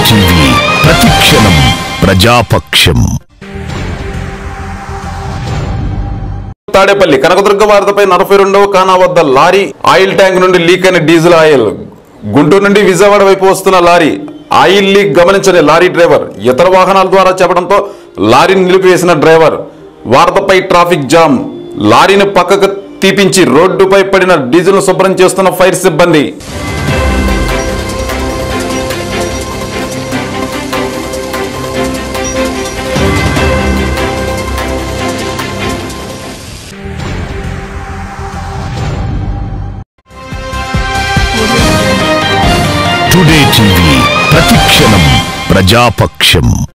TV ప్రతిక్షణం ప్రజాపక్షం తాడేపల్లి కనకదుర్గ వారధపై నలభై రెండవ కానా వద్ద లారీ ఆయిల్ ట్యాంక్ నుండి లీక్ అయిన డీజిల్ ఆయిల్ గుంటూరు నుండి విజయవాడ వైపు వస్తున్న లారీ ఆయిల్ లీక్ గమనించని లారీ డ్రైవర్ ఇతర వాహనాల ద్వారా చెప్పడంతో లారీని నిలిపివేసిన డ్రైవర్ వారధపై ట్రాఫిక్ జామ్ లారీని పక్కకు తీపించి రోడ్డుపై పడిన డీజిల్ శుభ్రం చేస్తున్న ఫైర్ సిబ్బంది టుడే టీవీ ప్రతిక్షణం ప్రజాపక్షం